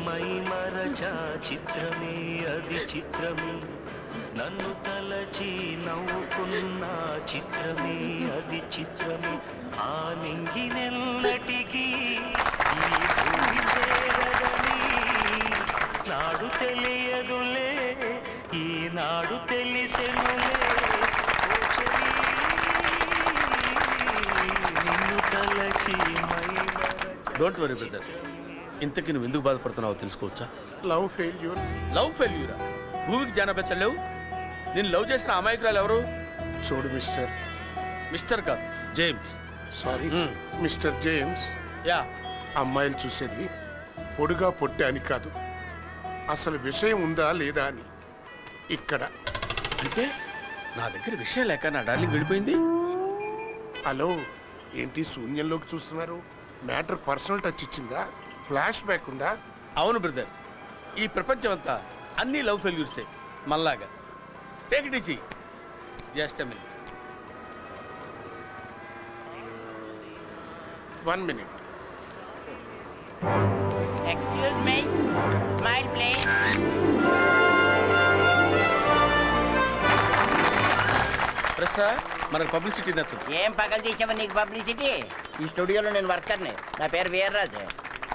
My మరచా చిత్రమే అది చిత్రమే నన్ను తలచి నవ్వుకున్న చిత్రమే అది చిత్రమే ఆ నింగినెల్లటికీ ఈ భూమి చేరదని నాడు తెలియదులే ఈనాడు తెలిసెనులే ఓ చెలి, నిన్ను తలచి మై మరచా డోంట్ వరీ బ్రదర్ ఇంతకీ నువ్వు ఎందుకు బాధపడుతున్నావో తెలుసుకోవచ్చా లవ్ ఫెయిల్యూర్ లవ్ ఫెయిల్యూరా భూమికి జానబెత్తలేవు నేను లవ్ చేసిన అమాయకురాలు ఎవరు చూడు మిస్టర్ మిస్టర్ కాదు James sorry Hmm. Mister James యా అమ్మాయిలు చూసేది పొడుగా పొట్టి అని కాదు అసలు విషయం ఉందా లేదా అని ఇక్కడ అంటే నా దగ్గర విషయం లేక నా డార్లింగ్ వెళ్ళిపోయింది హలో ఏంటి శూన్యంలోకి చూస్తున్నారు మ్యాటర్ పర్సనల్ టచ్ ఇచ్చిందా ఫ్లాష్ బ్యాక్ ఉందా అవును బ్రదర్ ఈ ప్రపంచం అంతా అన్ని లవ్ ఫెయిల్యూర్సే మళ్ళాగా take it easy just minute one minute excuse me smile please ప్రసా మనకు పబ్లిసిటీ నచ్చదు ఏం పగలు తీసావు నీకు పబ్లిసిటీ ఈ స్టూడియోలో నేను వర్కర్ని నా పేరు వీర్రాజు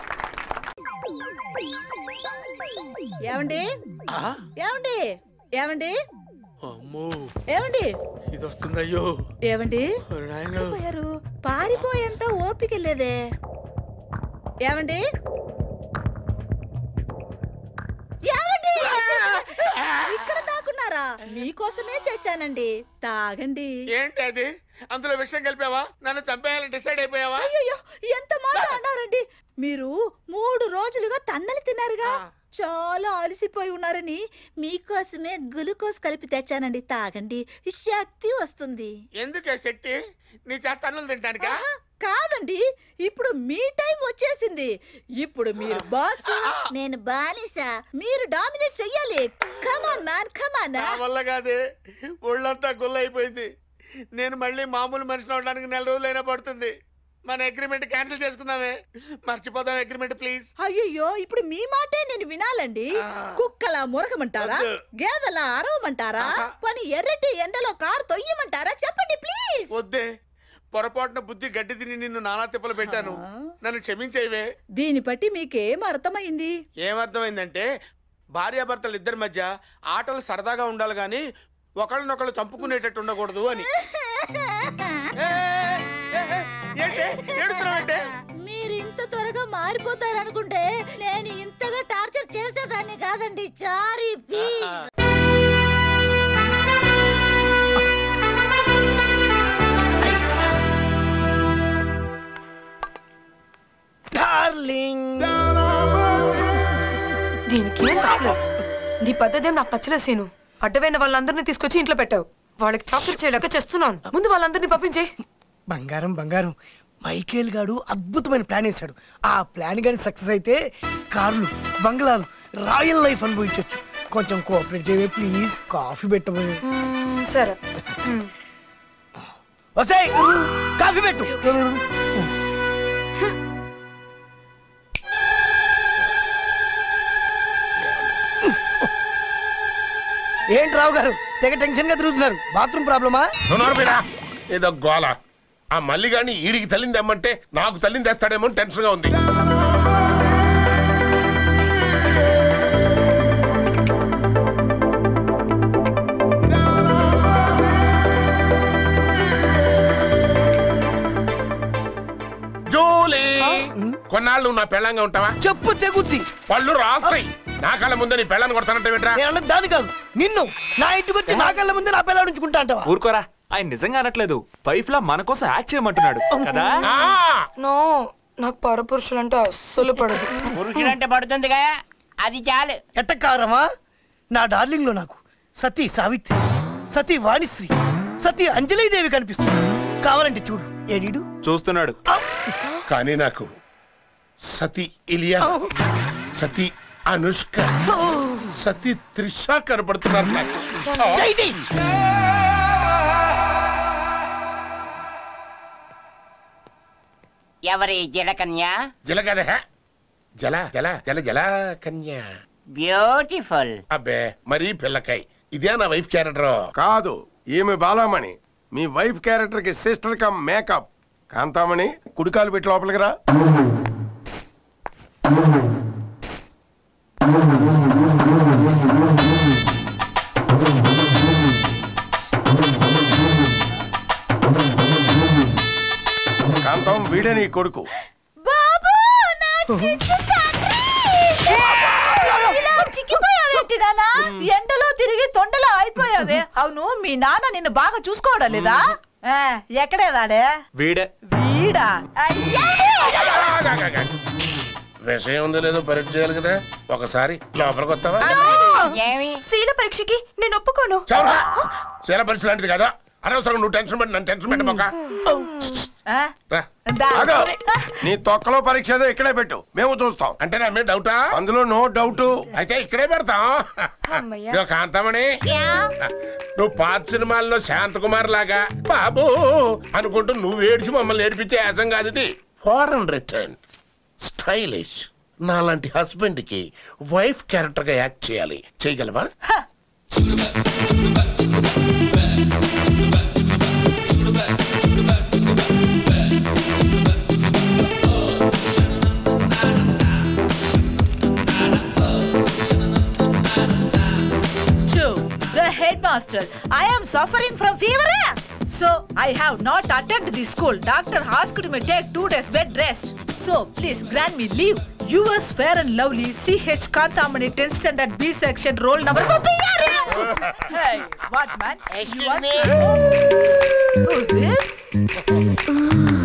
ఏమండి ఏమండి ఏమండి అమ్మో ఏమండి ఇది వస్తుందయ్యో ఏమండి నాయన పోయారు పారిపోయేంత ఓపిక లేదే ఏమండి ఏమండి ఇక్కడ దాక్కున్నారా మీకోసమే తెచ్చానండి తాగండి ఏంటి అది అందులో విషయం కలిపావా నన్ను చంపేయాలని డిసైడ్ అయిపోయావా అయ్యో ఎంత మాట అన్నారండి మీరు మూడు రోజులుగా తన్నలు తిన్నారుగా చాలా అలసిపోయి ఉన్నారని మీకోసమే గ్లూకోజ్ కలిపి తెచ్చానండి తాగండి శక్తి వస్తుంది ఎందుకే శక్తి నీ చేత అన్నులు తింటానికా ఆహా, కాదండి ఇప్పుడు మీ టైం వచ్చేసింది ఇప్పుడు మీరు బాస్ నేను బానిస మీరు డామినేట్ చెయ్యాలి కమాన్ మ్యాన్ కమాన్ నా వల్ల కాదే ఒళ్ళంతా గుల్ల అయిపోయింది నేను మళ్ళీ మామూలు మనిషిని అవడానికి నెల రోజులైనా పడుతుంది మన అగ్రిమెంట్ క్యాన్సిల్ చేసుకుందామే మర్చిపోదాం అగ్రిమెంట్ ప్లీజ్ అయ్యయ్యో ఇప్పుడు మీ మాటే నేను వినాలండి కుక్కలా మురగమంటారా వద్దు. గేదలా అరవమంటారా ఆహా. పని ఎర్రటి ఎండలో కారు తొయ్యమంటారా చెప్పండి ప్లీజ్ వద్దే పొరపాటున బుద్ధి గడ్డి తిని నిన్ను నానా తిప్పలు పెట్టాను ఆ. నన్ను క్షమించేవే దీన్ని బట్టి మీకేం అర్థమైంది ఏమర్థమైందంటే భార్యాభర్తలు ఇద్దరి మధ్య ఆటలు సరదాగా ఉండాలి కానీ ఒకళ్ళనొకళ్ళు చంపుకునేటట్టు ఉండకూడదు అని ఏ, ఏ, ఏ, ఏంటి? ఏడుస్తున్నావంటే? మీరు ఇంత త్వరగా మారిపోతారనుకుంటే నేను ఇంతగా టార్చర్ చేసేదాన్ని కాదండి చారీ ప్లీజ్ దీనికి ఏం కాలేదు నీ పద్ధతి ఏం నాకు నచ్చలేదు సీను అడ్డమైన వాళ్ళందరినీ తీసుకొచ్చి ఇంట్లో పెట్టావు వాళ్ళకి చాకరీ చేయలేక చేస్తున్నాను ముందు వాళ్ళందరినీ పంపించే బంగారం బంగారం మైకేల్ గాడు అద్భుతమైన ప్లాన్ వేశాడు ఆ ప్లాన్ కానీ సక్సెస్ అయితే కార్లు బంగ్లాలు రాయల్ లైఫ్ అనుభవించవచ్చు కొంచెం కోఆపరేట్ చేయవే ప్లీజ్ కాఫీ పెట్టబోయే సరే మ్మ్. వసాయ్ కాఫీ పెట్టు ఏంటి రావు గారు తెగ టెన్షన్ గా తిరుగుతున్నారు బాత్రూమ్ ప్రాబ్లమా నోర్మిరా ఏదో గోల ఆ మల్లిగాని ఈడికి తల్లింది తెమ్మంటే నాకు తల్లింది తెస్తాడేమో టెన్షన్ గా ఉంది జూలీ కొన్నాళ్ళు నువ్వు నా పెళ్ళంగా ఉంటావా చెప్పు తెగుద్ది పళ్ళు రాస్తాయి నా కళ్ళ ముందే నీ పెళ్ళని కొడతానంటే వింటరా నేను అన్నది దాని కాదు నిన్ను నా ఇంటికి వచ్చి నా కళ్ళ ముందే నా పిల్ల ఉంచుకుంటా అంటావా ఊరుకోరా ఆయన నిజంగా అనట్లేదు వైఫ్ లా మన కోసం యాక్ట్ చేయమంటున్నాడు కదా నో నాకు పరపురుషులు అంటే అస్సలు పడదు పురుషుడంటే పడుతుందిగా అది చాలు ఎట్టకారమా నా డార్లింగ్ లో నాకు సతీ సావిత్రి సతీ వాణిశ్రీ సతీ అంజలీదేవి కనిపిస్తుంది కావాలంటే చూడు ఏడీడు చూస్తున్నాడు కానీ నాకు సతి ఇలియా సతి అనుష్క సతి త్రిష కనపడుతున్నారు నాకు జైది ఎవరి జలకన్య జిలగదే జల జల జల జల కన్యా బ్యూటిఫుల్ అబ్బే మరీ పిల్లకాయ్ ఇదే నా వైఫ్ క్యారెక్టర్ కాదు ఈమె బాలామణి మీ వైఫ్ క్యారెక్టర్ కి సిస్టర్ కమ్ మేకప్ కాంతామణి కుడికాలు పెట్టి లోపలికి రా కాంతం వీడే నీ కొడుకు బాబు నా చిట్టి తండ్రి! ఇలా చిక్కిపోయావేంటి నాన్నా? ఎండలో తిరిగి తొండలో అయిపోయావే అవును మీ నాన్న నిన్ను బాగా చూసుకోవడం లేదా ఆ, ఎక్కడే వాడే వీడే వీడా అయ్యా! విషయం ఉందో లేదో పరీక్ష చేయాలి కదా ఒకసారి లోపలికి వస్తావా ఏమి శీల పరీక్షకి నేను ఒప్పుకోను చౌరా శీల పరీక్ష లాంటిది కదా అనవసరం నువ్వు టెన్షన్ పడి నన్ను టెన్షన్ పెట్టమోక ఆ, రా దా. ఆగు. నీ తొక్కలో పరీక్ష ఏదో ఇక్కడే పెట్టు మేము చూస్తాం అంటే నా మీద డౌటా అందులో నో డౌట్ అయితే ఇక్కడే పెడతాం ఇదిగో కాంతమణి నువ్వు పాత సినిమాల్లో శాంతకుమార్ లాగా బాబు అనుకుంటూ నువ్వు ఏడ్చి మమ్మల్ని ఏడిపించే యాసం కాదు ఇది ఫారెన్ రిటర్న్ స్టైలిష్ నాలాంటి హస్బెండ్ కి వైఫ్ క్యారెక్టర్ గా యాక్ట్ చేయాలి చేయగలవా Chu, the headmaster. I am suffering from fever. So I have not attended the school. Doctor asked me take two days bed rest. So please grant me leave. Yours fair and lovely. CH Kantamani 10th standard B section roll number. hey, what man? You Excuse want- me. Who's this?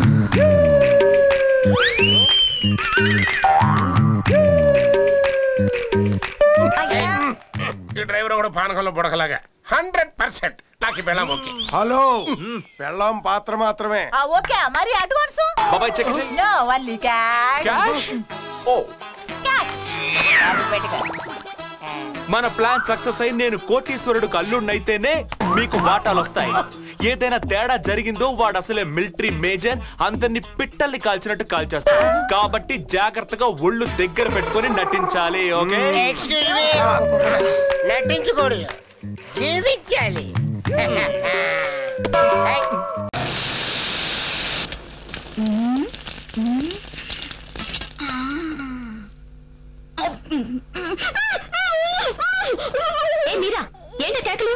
ఈ driver కూడా పానకంలో బుడకలాగా hundred percent నాకు ఈ బెళ్ళం okay hello పెళ్ళాం పాత్ర మాత్రమే Ah, okay. మరి advance బాబాయ్ చెక్ చెయ్యి No, only cash. క్యాష్ ఓ Cash. డబ్బు పెట్టుకో మన ప్లాన్ సక్సెస్ అయి నేను కోటీశ్వరుడికి అల్లుడినైతేనే మీకు వాటాలు వస్తాయి ఏదైనా తేడా జరిగిందో వాడు అసలే మిలిటరీ మేజర్ అందరిని పిట్టల్ని కాల్చినట్టు కాల్చేస్తాడు కాబట్టి జాగ్రత్తగా ఒళ్ళు దగ్గర పెట్టుకొని నటించాలి ఓకే ఎక్స్క్యూజ్ మీ నటించకూడదు జీవించాలి ఏ మీరా ఏంటి కేకలు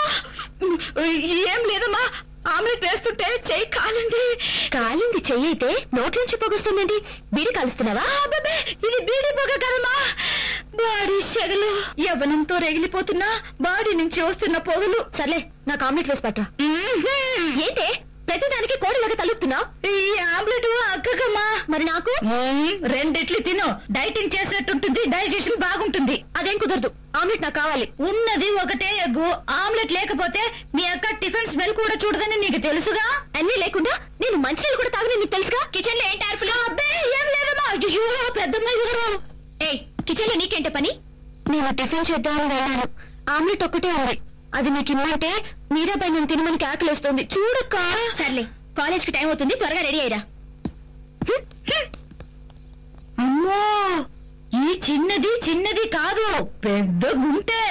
ఏం లేదమ్మా ఆమ్లెట్ వేస్తుంటే చెయ్యి కాలింది కాలింది చెయ్యి అయితే నోట్లోంచి పొగొస్తుందండి బీడి కాలుస్తున్నావా ఇది బీడి పొగ కదమ్మా బాడీ సెగలు యవనంతో రగిలిపోతున్నా బాడీ నుంచి వస్తున్న పొగలు సర్లే నాకు ఆమ్లెట్ వేసి పట్ట ఏంటే ప్రతిదానికి కోడిలాగా తలుపుతున్నావు ఈ ఆమ్లెట్ అక్కకమ్మా మరి నాకు రెండిట్లు తిను డైటింగ్ చేసేట్టుంటుంది డైజెషన్ బాగుంటుంది అదేం కుదరదు ఆమ్లెట్ నాకు కావాలి ఉన్నది ఒకటే ఎగ్గు ఆమ్లెట్ లేకపోతే మీ అక్క టిఫిన్ స్మెల్ కూడా చూడదని నీకు తెలుసుగా అన్ని లేకుండా నేను మంచినీళ్ళు కూడా తాగని నీకు తెలుసుగా కిచెన్ లో ఏంటి అర్పులు అబ్బే ఏం లేదమ్మా అయ్యో పెద్దమ్మాయి గారు ఏయ్ కిచెన్ లో నీకేంటే పని నేను టిఫిన్ చేద్దామని వెళ్ళాను ఆమ్లెట్ ఒక్కటే ఉంది అది నీకు ఇమ్మంటే మీరే పై నేను తినమని ఆకలిస్తుంది చూడక్క సర్లే కాలేజ్ కి టైం అవుతుంది త్వరగా రెడీ అయ్యరా అమ్మో ఈ చిన్నది చిన్నది కాదు పెద్ద గుంటే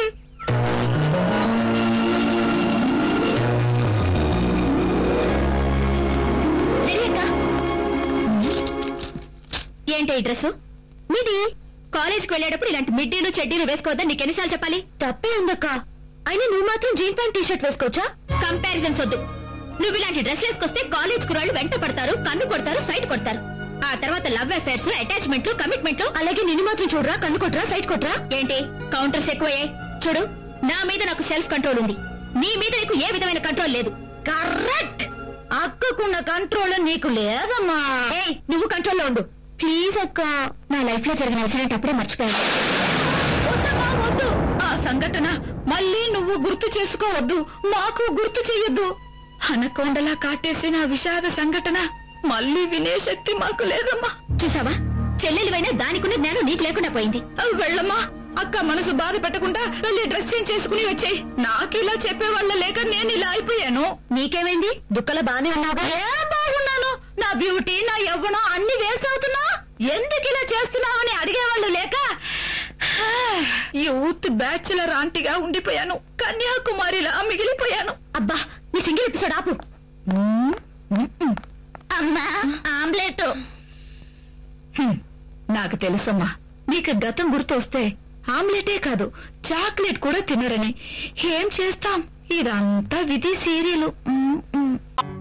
ఏంటి ఈ డ్రెస్ మిడి కాలేజ్కి వెళ్ళేటప్పుడు ఇలాంటి మిడ్డీలు చెడ్డీలు వేసుకోవద్దని నీకు ఎన్నిసార్లు చెప్పాలి తప్పే ఉందక్క అయినా నువ్వు మాత్రం జీన్ ప్యాంట్ టీషర్ట్ వేసుకోవచ్చా కంపారిజన్స్ వద్దు నువ్వు ఇలాంటి డ్రెస్ వేసుకొస్తే కాలేజ్ కురాళ్ళు వెంట పడతారు కన్ను కొడతారు సైట్ కొడతారు ఆ తర్వాత లవ్ అఫైర్స్ అటాచ్మెంట్లు కమిట్మెంట్లు అలాగే నిన్ను మాత్రం చూడరా కన్ను కొట్టరా సైట్ కొట్టరా ఏంటి కౌంటర్స్ ఎక్కువయ్యాయి చూడు నా మీద నాకు సెల్ఫ్ కంట్రోల్ ఉంది నీ మీద నీకు ఏ విధమైన కంట్రోల్ లేదు కరెక్ట్ అక్కకున్న కంట్రోల్ నీకు లేదమ్మా ఏయ్ నువ్వు కంట్రోల్లో ఉండు ప్లీజ్ అక్క నా లైఫ్ లో జరిగిన ఇన్సిడెంట్ అప్పుడే మర్చిపోయాను వద్దమ్మా, వద్దు ఆ సంఘటన మళ్ళీ నువ్వు గుర్తు చేసుకోవద్దు మాకు గుర్తు చెయ్యొద్దు అనకొండలా కాటేసిన ఆ విషాద సంఘటన మళ్ళీ వినే శక్తి మాకు లేదమ్మా చూసావా చెల్లెలివైనా దానికున్న జ్ఞానం నీకు లేకుండా పోయింది వెళ్ళమ్మా అక్క మనసు బాధ పెట్టకుండా వెళ్ళి డ్రెస్ చేంజ్ చేసుకుని వచ్చేయి నాకు ఇలా చెప్పేవాళ్ళ లేక నేను ఇలా అయిపోయాను నీకేమైంది దుక్కల బానే ఉన్నావుగా బాగున్నాను నా బ్యూటీ నా యవ్వనం అన్ని వేస్ట్ అవుతున్నా ఎందుకు ఇలా చేస్తున్నావని అడిగేవాళ్ళు లేక యూత్ బ్యాచులర్ ఆంటీగా ఉండిపోయాను కన్యాకుమారిలా మిగిలిపోయాను అబ్బా నీ సింగిల్ ఎపిసోడ్ ఆపు అమ్మా ఆమ్లెట్ నాకు తెలుసమ్మా నీకు గతం గుర్తొస్తే ఆమ్లెటే కాదు చాక్లెట్ కూడా తినరని ఏం చేస్తాం ఇదంతా విధి సీరియలు మ్మ్, మ్మ్.